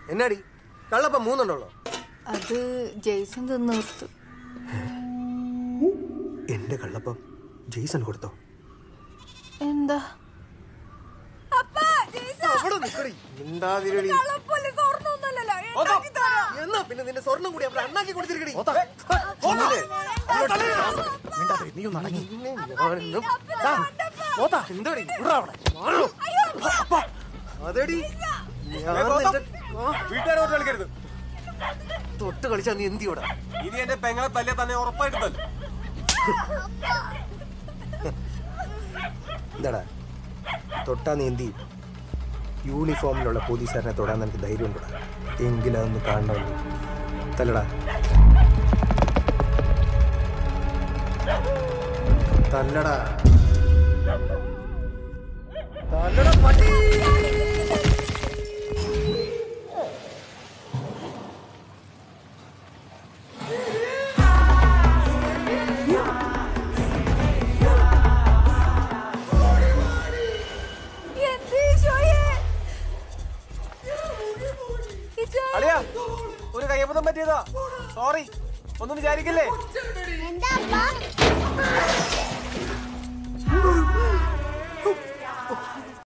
എന്നാടി കള്ളപ്പം മൂന്നെണ്ണുള്ളോ അത് ജെയ്സൺ തിന്നോർത്തു എന്റെ കള്ളപ്പം ജെയ്സൺ കൊടുത്തോ എന്താ അവിടെ നിക്കടി. മിണ്ടാതിരിടി. എന്നാ പിന്നെ നിന്റെ സ്വർണം കൂടി അവിടെ അണ്ണാക്കി കൊടുത്തിരിക്കടി ഇല്ലേ? നിന്നെ ഞാനിന്നും- ആ, എന്താടി? മാറോ. അപ്പാ. അതെടി ഞാൻ നിന്റെ- ആ, വീട്ടുകാരോട്ട് കളിക്കരുത് തൊട്ട് കളിച്ചാ നീ എന്തിയോടാ ഇനി എന്റെ പെങ്ങളെ തല്ലിയ തന്നെ ഉറപ്പായിട്ട് തല്ലും എന്താടാ തൊട്ടാ നീ എന്തി യൂണിഫോമിലുള്ള പോലീസുകാരനെ തൊടാൻ നിനക്ക് ധൈര്യം ഉണ്ടോടാ എങ്കിലും അതൊന്ന് കാണണമെന്ന് തല്ലടാ തല്ലടാ തല്ലടാ പട്ടി അളിയാ ഒരു കയ്യബദ്ധം പറ്റിയതാ സോറി ഒന്നും വിചാരിക്കില്ലേ എന്താ അപ്പാ